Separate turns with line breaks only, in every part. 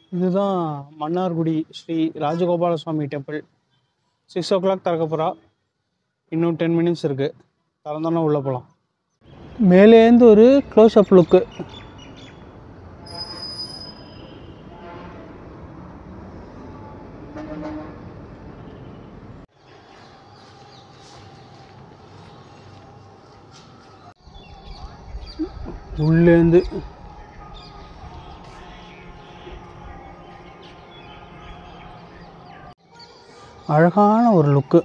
இதுதான் Mannargudi Sri Rajagopala Swamy temple six o'clock திறக்க போகிறா இன்னும் டென் மினிட்ஸ் இருக்குது திறந்தோன்னா உள்ளே போகலாம் மேலேருந்து ஒரு க்ளோஸ் அப் லுக்கு உள்ளேருந்து அழகான ஒரு லுக்கு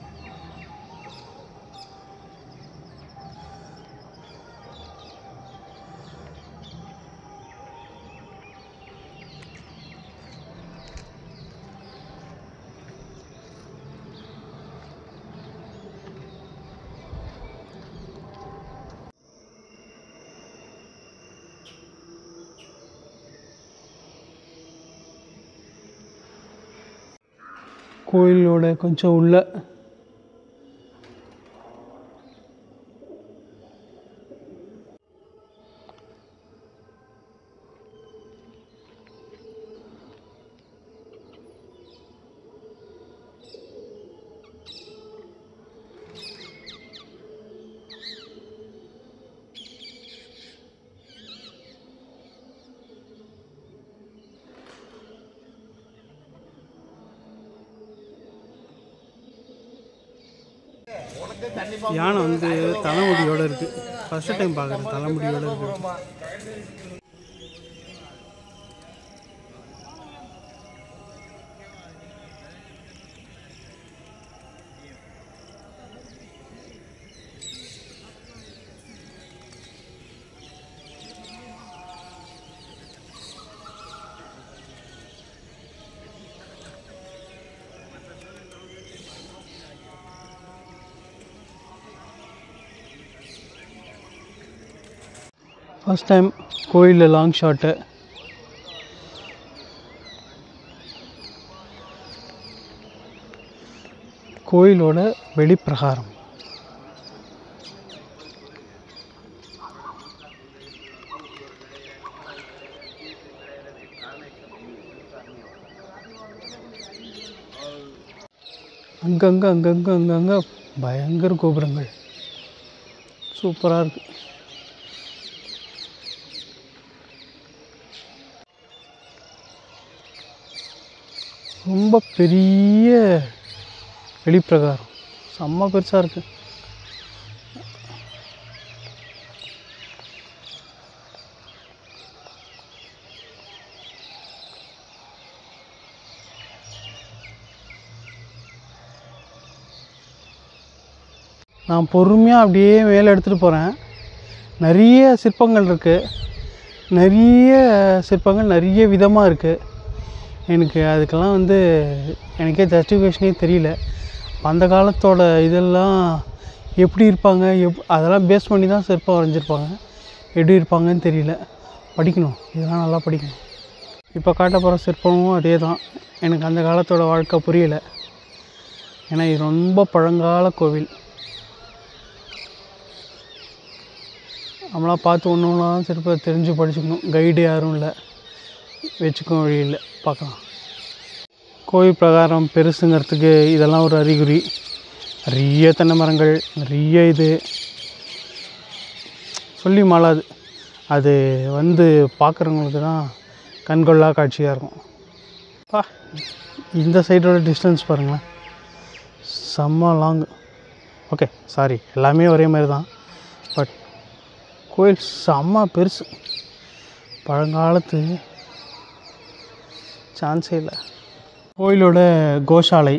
கோயிலோட கொஞ்சம் உள்ள யானை வந்து தலைமுடியோட இருக்கு ஃபர்ஸ்ட் டைம் பார்க்குறேன் தலைமுடியோட இருக்கு ஃபர்ஸ்ட் டைம் கோயிலில் லாங் ஷாட்டு கோயிலோட வெளிப்பிரகாரம் அங்கங்கே அங்கங்கே அங்கங்கே பயங்கர கோபுரங்கள் சூப்பராக இருக்கு ரொம்ப பெரிய வெளிப்பிரகாரம் செம்ம பெருசாக இருக்கு நான் பொறுமையாக அப்படியே மேலே எடுத்துகிட்டு போகிறேன் நிறைய சிற்பங்கள் இருக்குது நிறைய சிற்பங்கள் நிறைய விதமாக இருக்குது எனக்கு அதுக்கெல்லாம் வந்து எனக்கே ஜஸ்டிஃபிகேஷனே தெரியல அந்த காலத்தோட இதெல்லாம் எப்படி இருப்பாங்க எப் அதெல்லாம் பேஸ் பண்ணி தான் சிற்பம் வரைஞ்சிருப்பாங்க எப்படி இருப்பாங்கன்னு தெரியல படிக்கணும் இதெல்லாம் நல்லா படிக்கணும் இப்போ காட்ட போகிற சிற்பமும் அதே தான் எனக்கு அந்த காலத்தோட வாழ்க்கை புரியலை ஏன்னா இது ரொம்ப பழங்கால கோவில் நம்மளாம் பார்த்து ஒன்று ஒன்றா சிற்பத்தை தெரிஞ்சு படிச்சுக்கணும் கைடு யாரும் இல்லை வச்சுக்கும் வழி இல்லை பார்க்கலாம் கோயில் பிரகாரம் பெருசுங்கிறதுக்கு இதெல்லாம் ஒரு அறிகுறி நிறைய தென்னை மரங்கள் நிறைய இது சொல்லி மாளாது அது வந்து பார்க்குறவங்களுக்கு தான் கண்கொள்ளா காட்சியாக இருக்கும் பா இந்த சைடோட டிஸ்டன்ஸ் பாருங்களேன் செம்ம லாங் ஓகே சாரி எல்லாமே ஒரே மாதிரி தான் பட் கோயில் செம்ம பெருசு பழங்காலத்து சான்ஸே இல்லை கோயிலோட கோஷாலை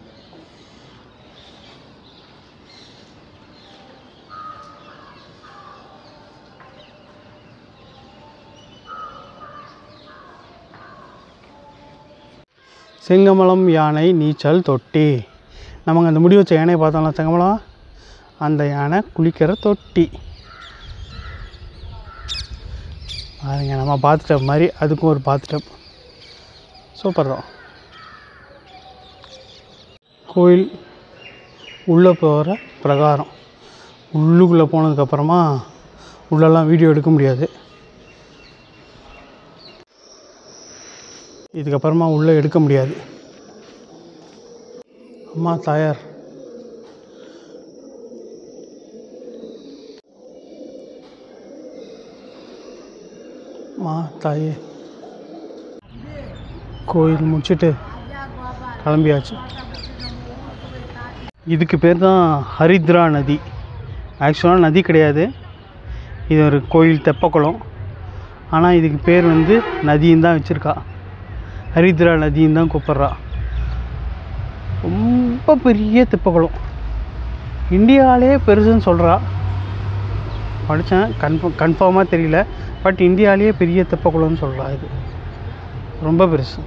செங்கமலம் யானை நீச்சல் தொட்டி நமக்கு அந்த முடி வச்ச யானையை பார்த்தோம்ல செங்கமலம் அந்த யானை குளிக்கிற தொட்டி பாருங்க நம்ம பாத்டப் மாதிரி அதுக்கும் ஒரு பாத்டப் சூப்பர் தான் கோயில் உள்ளே போகிற பிரகாரம் உள்ளுக்குள்ளே போனதுக்கப்புறமா உள்ளெல்லாம் வீடியோ எடுக்க முடியாது இதுக்கப்புறமா உள்ளே எடுக்க முடியாது அம்மா தாயார் அம்மா தாயே கோயில் முடிச்சுட்டு கிளம்பியாச்சு இதுக்கு பேர் தான் ஹரித்ரா நதி ஆக்சுவலாக நதி கிடையாது இது ஒரு கோயில் தெப்பக்குளம் ஆனால் இதுக்கு பேர் வந்து நதின்னு தான் வச்சுருக்கா ஹரித்ரா நதின்னு தான் கூப்பிட்றா ரொம்ப பெரிய தெப்பக்குளம் இந்தியாவிலே பெருசுன்னு சொல்கிறா படித்தேன் கன்ஃபார்ம் கன்ஃபார்மாக தெரியல பட் இந்தியாவிலேயே பெரிய தெப்பக்குளம்னு சொல்கிறா இது ரொம்ப பெருசு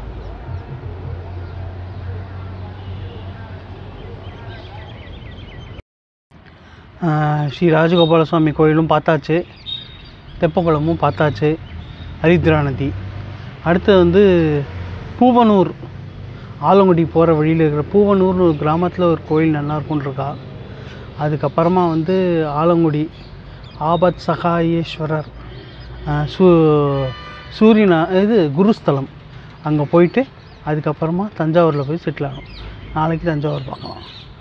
ஆஹ் ஸ்ரீ ராஜகோபால சுவாமி கோயிலும் பார்த்தாச்சு தெப்பக்குளமும் பார்த்தாச்சு ஹரித்ரா நதி அடுத்து வந்து பூவனூர் ஆலங்குடி போகிற வழியில் இருக்கிற பூவனூர்னு ஒரு கிராமத்தில் ஒரு கோயில் நல்லா இருக்கும்னு இருக்கா அதுக்கப்புறமா வந்து ஆலங்குடி ஆபத் சகாயேஸ்வரர் ஆஹ் சூ சூரியனா இது குருஸ்தலம் அங்கே போயிட்டு அதுக்கப்புறமா தஞ்சாவூரில் போய் செட்டில் ஆகணும் நாளைக்கு தஞ்சாவூர் பார்க்கலாம்